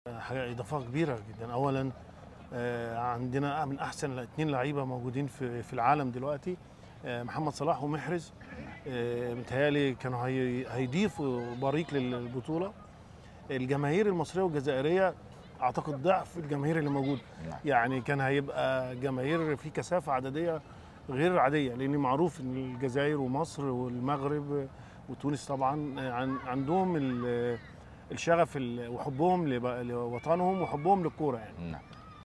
حاجه اضافه كبيره جدا اولا آه، عندنا من احسن اثنين لعيبه موجودين في في العالم دلوقتي آه، محمد صلاح ومحرز آه، متهيألي كانوا هي- هيضيفوا بريق للبطوله الجماهير المصريه والجزائريه اعتقد ضعف الجماهير اللي موجوده نعم. يعني كان هيبقى جماهير في كثافه عدديه غير عاديه لان معروف ان الجزائر ومصر والمغرب وتونس طبعا عن عندهم ال- الشغف ال- وحبهم لب- لوطنهم وحبهم للكوره يعني نعم